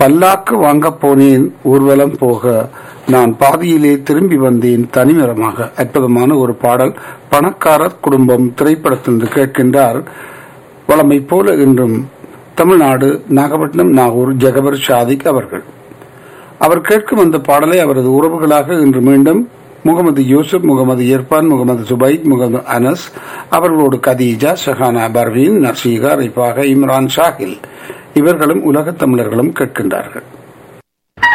பல்லாக்கு வாங்கப் போனேன் ஊர்வலம் போக நான் பாதியிலே திரும்பி வந்தேன் தனிமரமாக அற்புதமான ஒரு பாடல் பணக்காரர் குடும்பம் திரைப்படத்திலிருந்து கேட்கின்றார் வளமை போல இன்றும் தமிழ்நாடு நாகப்பட்டினம் நாகூர் ஜெகபர் ஷாதிக் அவர்கள் அவர் கேட்கும் அந்த பாடலை அவரது உறவுகளாக இன்று மீண்டும் முகமது யூசுப் முகமது இர்பான் முகமது சுபைத் முகமது அனஸ் அவர்களோடு கதீஜா ஷஹானா பர்வீன் நர்சீகா ரிஃபாக இம்ரான் ஷாகில் இவர்களும் உலகத் தமிழர்களும் கேட்கின்றார்கள்